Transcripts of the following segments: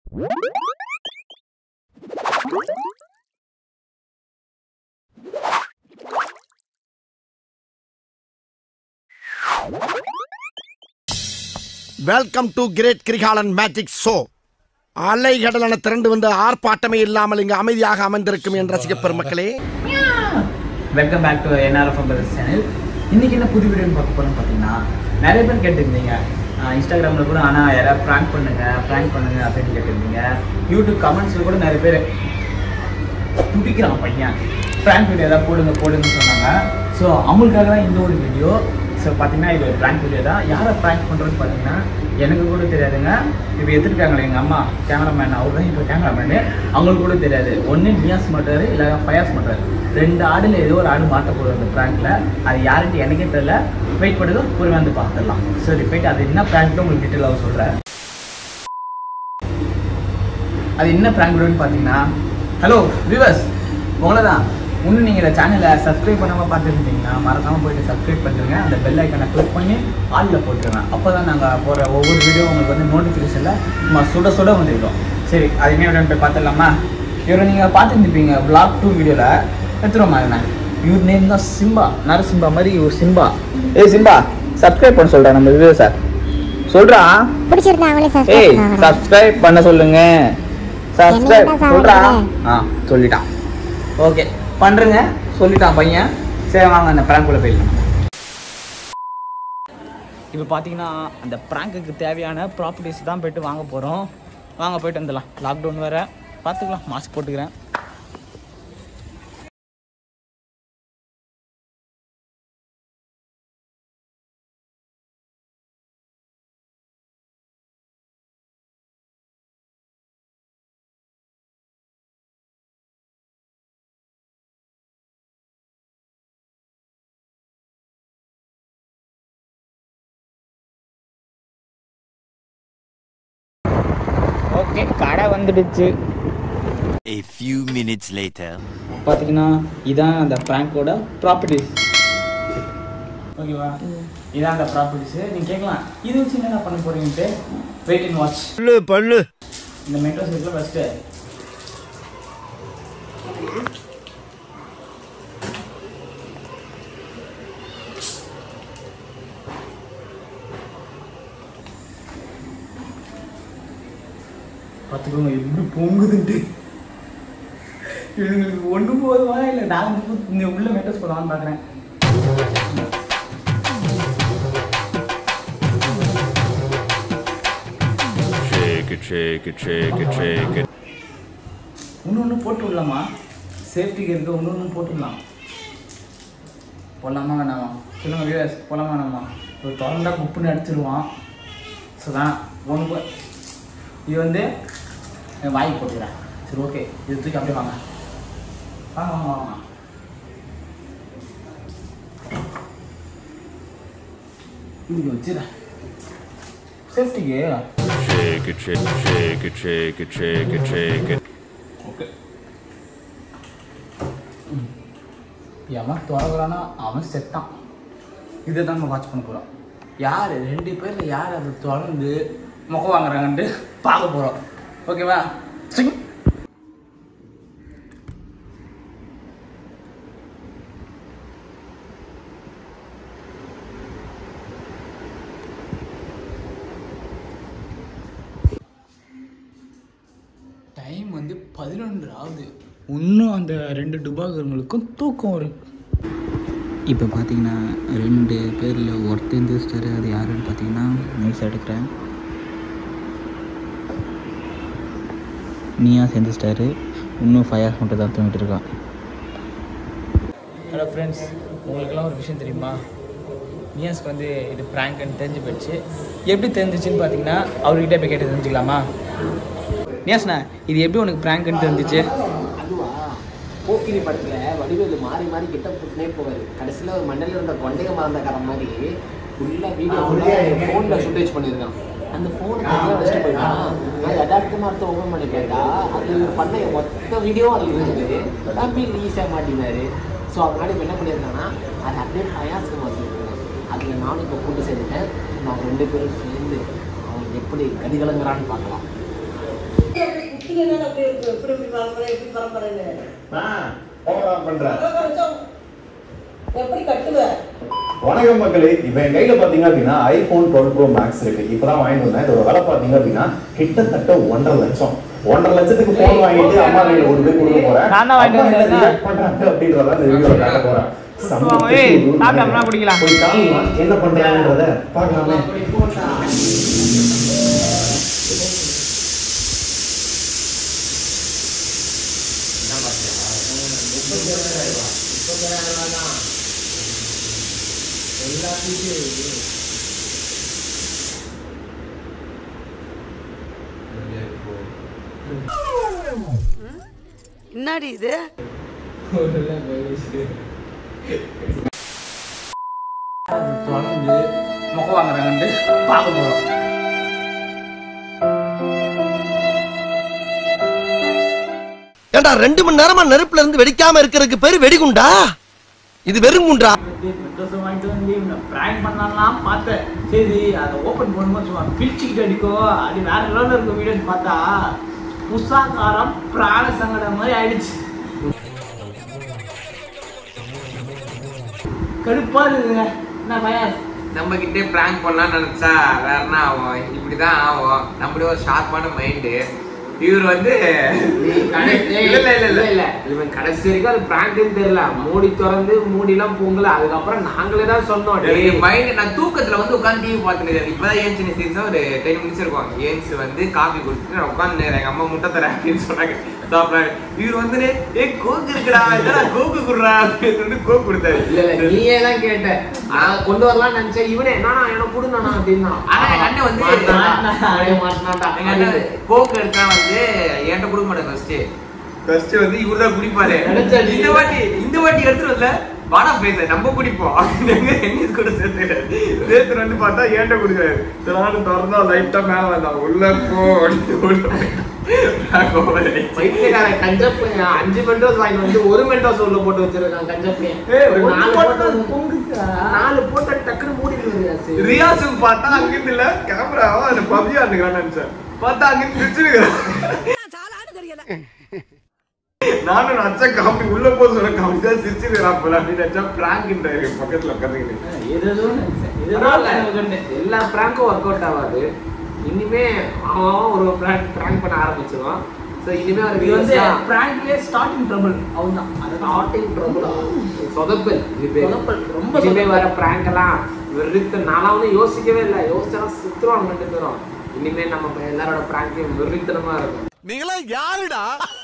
Welcome to great Kirikalan magic show அலைகடலான திரண்டு வந்து ஆர்ப்பாட்டமே இல்லாமல் இங்கு அமைதியாக அமர்ந்திருக்கும் என் ரசிக பெருமக்களே welcome back to N R F brothers channel இன்னைக்கு என்ன புது வீடியோன்னு பார்க்க போறோம்னு பார்த்தீங்கன்னா நிறைய பேர் கேட்டிருந்தீங்க இன்ஸ்டாகிராமில் கூட ஆனால் யாராவது ப்ராங்க் பண்ணுங்க ப்ராங்க் பண்ணுங்க அப்படின்னு கேட்டிருந்தீங்க யூடியூப் கமெண்ட்ஸில் கூட நிறைய பேர் துடிக்கிறான் பையன் ப்ராங்க் வீடியோ ஏதாவது போடுங்க போடுங்கன்னு சொன்னாங்க ஸோ அவங்களுக்காக தான் இந்த ஒரு வீடியோ ஸோ பார்த்தீங்கன்னா இது ப்ராங்க் வீடியோ தான் யாரை ப்ராங்க் பண்ணுறதுன்னு பார்த்தீங்கன்னா எனக்கு கூட தெரியாதுங்க இப்போ எடுத்துருக்காங்களே எங்கள் அம்மா கேமராமேன் அவர் தான் இப்போ கேமராமேனு அவங்களுக்கு கூட தெரியாது ஒன்று நியாஸ் மாட்டாரு இல்லை ஃபயாஸ் மாட்டாரு ரெண்டு ஆடில் ஏதோ ஒரு ஆடு மாட்ட போடுது அந்த ப்ராங்க்கில் அது யாருன்ட்டு எனக்கே தெரியல வெயிட் பண்ணுங்க பொறுமை வந்து பார்த்துடலாம் சரி போயிட்டு அது என்ன ப்ராங்க்னு உங்களுக்கு டீட்டெயிலாக சொல்கிறேன் அது என்ன ப்ராங்க் வீடியோன்னு பார்த்தீங்கன்னா ஹலோ வியூவர்ஸ் உங்களை தான் இன்னும் நீங்கள் இந்த சேனலை சப்ஸ்கிரைப் பண்ணாமல் பார்த்துருந்தீங்கன்னா மறக்காமல் போயிட்டு சப்ஸ்கிரைப் பண்ணிருங்க அந்த பெல் ஐக்கனை கிளிக் பண்ணி ஆலில் போட்டுருங்க அப்போ தான் நாங்கள் போகிற ஒவ்வொரு வீடியோ உங்களுக்கு வந்து நோட்டிஃபிகேஷனில் சும்மா சுட சுட வந்துருக்கோம் சரி அது என்ன வீடியோன்னு போய் பார்த்துடலாமா இவரை நீங்கள் பார்த்துருந்துப்பீங்க vlog டூ வீடியோவில் எடுத்துருவோமா என்ன இவர் நேம் தான் சிம்பா நரசிம்பா மாதிரி இவர் சிம்பா ஏய் சிம்பா சப்ஸ்கிரைப் பண்ண சொல்கிறேன் நம்ம வியூ சார் சொல்கிறா பிடிச்சிருந்தா அவங்களே ஏய் சப்ஸ்கிரைப் சப்ஸ்கிரைப் பண்ண சொல்லுங்க சப்ஸ்கிரைப் என்னைக்கு தான் சொல்றா சாப்பிடுற? ஆ சொல்லிட்டான் ஓகே பண்றேங்க சொல்லிட்டான் பையன் சரி வாங்க அந்த ப்ராங்க்குள்ள போயிடலாம் இப்போ பார்த்தீங்கன்னா அந்த ப்ராங்குக்கு தேவையான ப்ராப்பர்ட்டிஸ் தான் போயிட்டு வாங்க போகிறோம் வாங்க போயிட்டு வந்துடலாம் லாக்டவுன் வேறு பார்த்துக்கலாம் மாஸ்க் போட்டுக்கிறேன் ஓகே கடை வந்துடுச்சு A few minutes later. பார்த்தீங்கன்னா இதான் அந்த ப்ராங்கோட ப்ராப்பர்ட்டிஸ் ஓகேவா இதான் அந்த ப்ராப்பர்ட்டிஸ் நீங்கள் கேட்கலாம் இது வச்சு என்ன பண்ண போறீங்கன்ட்டு வெயிட் அண்ட் வாட்ச் பல்லு பல்லு இந்த மெட்ரோ சைக்கிள் ஃபஸ்ட்டு பார்த்துக்கோங்க எப்படி பொங்குதுன்ட்டு இவங்களுக்கு ஒன்று போதுமா இல்லை நான் வந்து இந்த உள்ள மெட்ரஸ் போடலாம்னு பார்க்குறேன் Shake it, shake it, shake it, shake it. ஒன்று ஒன்று போட்டு விடலாமா சேஃப்டிக்கு இருக்க ஒன்று ஒன்று போட்டுடலாம் போடலாமா வேணாமா சொல்லுங்க வியூவர்ஸ் போடலாமா வேணாமா ஒரு திறந்தா குப்புன்னு அடிச்சிருவான் ஸோ தான் ஒன்று இது வந்து என் வாய்க்கு போட்டுக்கிறேன் சரி ஓகே இது தூக்கி அப்படியே வாங்க வாங்க வாங்க வாங்க இங்கே வச்சுறேன் சேஃப்டிக்கு Shake it, shake it, shake it, shake it, shake it, shake it. Okay எவன் திறகுறானா அவன் செட்டான் இதை தான் நம்ம வாட்ச் பண்ண போகிறோம் யார் ரெண்டு பேரில் யார் அதை திறந்து முகம் வாங்குறாங்கன்ட்டு பார்க்க போகிறோம் ஓகேவா சிங் டைம் வந்து பதினொன்று ஆகுது இன்னும் அந்த ரெண்டு டுபாகர்களுக்கும் தூக்கம் வரும் இப்போ பார்த்தீங்கன்னா ரெண்டு பேரில் ஒருத்தர் எழுந்திரிச்சிட்டாரு அது யாருன்னு பார்த்தீங்கன்னா நைஸ் எடுக்கிறேன் நீயா சேர்ந்துச்சிட்டாரு இன்னும் ஃபைவ் ஹவர்ஸ் மட்டும் தான் தூங்கிட்டு இருக்கான் ஹலோ ஃப்ரெண்ட்ஸ் உங்களுக்கெல்லாம் ஒரு விஷயம் தெரியுமா நியாஸ்க்கு வந்து இது ப்ராங்க்னு தெரிஞ்சு போயிடுச்சு எப்படி தெரிஞ்சிச்சுன்னு பார்த்தீங்கன்னா அவர்கிட்ட போய் கேட்டு தெரிஞ்சுக்கலாமா நியாஸ்ண்ணா இது எப்படி உனக்கு ப்ராங்க்னு தெரிஞ்சிச்சு அதுவா போக்கிரி படத்துல வடிவேலு மாறி மாறி கிட்ட போட்டுனே போவாரு கடைசியில ஒரு மண்ணில் இருந்த கொண்டைய மறந்த கதை மாதிரி ஃபுல்லா வீடியோ ஃபுல்லா ஃபோன்ல ஃபுட்டேஜ் பண்ணியிருக்கான் அந்த ஃபோன் தனியாக வச்சுட்டு போயிட்டான் நான் யதார்த்தமாக அடுத்து ஓப்பன் பண்ணி போயிட்டா அது இவர் பண்ண மொத்த வீடியோ அதில் இருக்குது தம்பி ஈஸியாக மாட்டினாரு ஸோ அதனால இப்போ என்ன பண்ணியிருக்காங்கன்னா அதை அப்படியே பயாசுக்கு மாற்றிருக்காங்க அதில் நானும் இப்போ கூட்டு சேர்ந்துட்டேன் நான் ரெண்டு பேரும் சேர்ந்து அவன் எப்படி கதிகலங்குறான்னு பார்க்கலாம் நீங்க என்ன அப்படி இருக்கு இப்படி இப்படி பரம்பரை இப்படி பரம்பரைன்னு ஓவரா பண்றேன் அதான் கொஞ்சம் எப்படி கட்டுவ வணக்கம் மக்களே இப்ப என் கையில பாத்தீங்க அப்படின்னா ஐபோன் டுவெல் ப்ரோ மேக்ஸ் இருக்கு இப்பதான் வாங்கிட்டு வந்தேன் இதோட விலை பாத்தீங்க அப்படின்னா கிட்டத்தட்ட ஒன்றரை லட்சம் ஒன்றரை லட்சத்துக்கு போன் வாங்கிட்டு அம்மா கையில ஒரு போய் கொடுக்க போறேன் நான் தான் வாங்கிட்டு அம்மா என்ன வந்தேன். react பண்றாங்க அப்படின்றத இந்த வீடியோல காட்ட போறேன் செம்ம வாங்க, ஏய், குத்து குத்து சாப்பிட்டோம்னா குடிக்கலாம். போய் காமிக்கலாம், என்ன பண்றாங்கன்றத பார்க்கலாமே அப்படி போட்டா என்னடி இது தொடர்ந்து முகம் வாங்குறாங்கன்ட்டு பார்க்க போகிறோம் ஏண்டா ரெண்டு மணி நேரமா நெருப்புல இருந்து வெடிக்காம இருக்கிறதுக்கு பேரு வெடிகுண்டா இது வெறும் குண்டா மெட்ரோஸை வாங்கிட்டு வந்து இவனை ப்ராங்க் பண்ணலாம் பார்த்தேன் சரி அதை ஓப்பன் பண்ணும்போது சும்மா பிரிச்சுக்கிட்டு அடிக்கும் அது வேற லெவலில் இருக்கும் வீடியோன்னு பார்த்தா புசாக்காரம் பிராண சங்கடம் மாதிரி ஆயிடுச்சு கடுப்பா இருக்குங்க என்ன பையன் நம்ம கிட்டே பிராங்க் பண்ணலாம்னு நினைச்சா வேற என்ன ஆகும் இப்படிதான் ஆகும் நம்மளே ஒரு ஷார்ப்பான மைண்டு இவர் வந்து இல்ல இல்ல இல்ல இல்ல இல்ல இவன் கடைசி வரைக்கும் அது பிராங்க்னு தெரியல மூடி திறந்து மூடி எல்லாம் பொங்கல அதுக்கப்புறம் நாங்களே தான் சொன்னோம் மைண்ட் நான் தூக்கத்துல வந்து உட்காந்து டிவி பார்த்துட்டு இப்பதான் ஏன் சின்ன சீரியஸா ஒரு டென் மினிட்ஸ் இருக்கும் ஏன்ஸ் வந்து காஃபி குடிச்சிட்டு நான் உட்காந்து எங்க அம்மா முட்டை தரேன் அப்படின்னு சொன்னாங்க சாப்பிடாங்க இவர் வந்து ஏ கோக்கு இருக்குடா இதெல்லாம் கோக்கு குடுறா அப்படின்னு சொல்லிட்டு கோக்கு கொடுத்தாரு இல்ல இல்ல நீயே தான் கேட்ட நான் கொண்டு வரலாம் நினைச்சேன் இவனே நானா எனக்கு கொடுனா அப்படின்னா ஆனா எங்க அண்ணன் வந்து மாட்டினான்டா எங்க அண்ணன் கோக்கு எடுத்தா வந்து என்கிட்ட கொடுக்க மாட்டேன் ஃபர்ஸ்ட் ஃபர்ஸ்ட் வந்து இவரு தான் குடிப்பாரு இந்த வாட்டி இந்த வாட்டி எடுத்துட்டு வரல வாடா பேச நம்ம குடிப்போம் எங்க எங்க கூட சேர்த்து சேர்த்து வந்து பார்த்தா ஏன்ட்ட குடிக்காரு நானும் திறந்தா லைட்டா மேல வந்தான் உள்ள போ அப்படின்னு உள்ள பைத்தியக்காரன் கஞ்சப்பு அஞ்சு மெண்டோஸ் வாங்கி வந்து ஒரு மெண்டோஸ் உள்ள போட்டு வச்சிருக்கான் கஞ்சப்பையன் நாலு போட்டு நாலு போட்டு டக்குனு மூடி ரியாசும் பார்த்தா அங்கிருந்து இல்ல கேமரா அந்த பப்ஜி ஆடுகிறான்னு நினைச்சேன் பார்த்தா அங்கிருந்து சிரிச்சிருக்கிறான் நானும் நச்ச காமெடி உள்ள போக சொல்ல காமெடி தான் சிரிச்சிருக்கிறான் போல அப்படின்னு நினைச்சா பிராங்க்ன்றாரு பக்கத்துல உட்காந்துக்கிட்டு ஏதோ எல்லா பிராங்கும் ஒர்க் அவுட் ஆகாது இனிமே அவன் ஒரு பிராங்க் பிராங்க் பண்ண ஆரம்பிச்சிருவான் ஸோ இனிமே ஒரு இது வந்து பிராங்க்லயே ஸ்டார்டிங் ட்ரபிள் அவன்தான் அதுதான் ஸ்டார்டிங் ப்ராப்ளம் சொதப்பல் இது பேர் சொதப்பல், ரொம்ப இனிமே சொதப்பல். வர பிராங்க் எல்லாம் வெறுத்து நான்லாம் வந்து யோசிக்கவே இல்லை யோசிச்சா சுத்துருவாங்க ரெண்டு பேரும் இனிமே நம்ம எல்லாரோட பிராங்கையும் வெறித்தனமா இருக்கும் நீங்களா யாருடா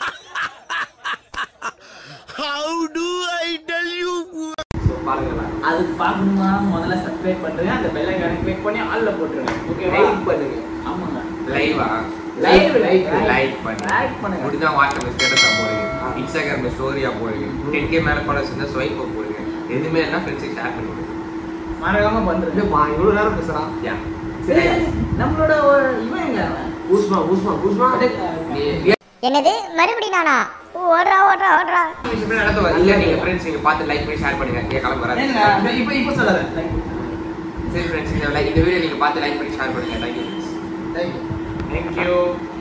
how to I tell you so பாருங்களேன் அது பார்க்கணுமா முதல்ல சப்ஸ்கிரைப் பண்ணுங்க அந்த பெல் ஐக்கானை கிளிக் பண்ணி ஆல்ல போட்டுருங்க ஓகேவா லைக் பண்ணுங்க ஆமாங்க லைவா Live, லைக் live. லைக் பண்ணுங்க Like பண்ணுங்க. முடிஞ்சா வாட்ஸ்அப் ஸ்டேட்டஸா போடுங்க இன்ஸ்டாகிராம்ல ஸ்டோரியா போடுங்க டென் கே மேல ஃபாலோஸ் இருந்தா ஸ்வைப் போடுங்க எதுவுமே என்ன ஃப்ரெண்ட்ஸுக்கு ஷேர் பண்ணி விடுங்க மறக்காம பண்றது மா இவ்வளவு நேரம் பேசுறான் யா சரி நம்மளோட ஒரு இவன் எங்க அவன்? ஊஸ்மா ஊஸ்மா ஊஸ்மா நீ என்னது மறுபடியும் நானா ஓடுறா ஓடுறா ஓடுறா நிமிஷமே நடந்து வர இல்ல நீங்க ஃப்ரெண்ட்ஸ் நீங்க பார்த்து லைக் பண்ணி ஷேர் பண்ணுங்க ஏன் கிளம்ப வராது ஏங்க, இப்ப இப்ப சொல்லாத Like, சரி ஃப்ரெண்ட்ஸ் இந்த like- இந்த வீடியோ நீங்க பார்த்து லைக் பண்ணி ஷேர் பண்ணுங்க தேங்க்யூ thank you. தேங்க்யூ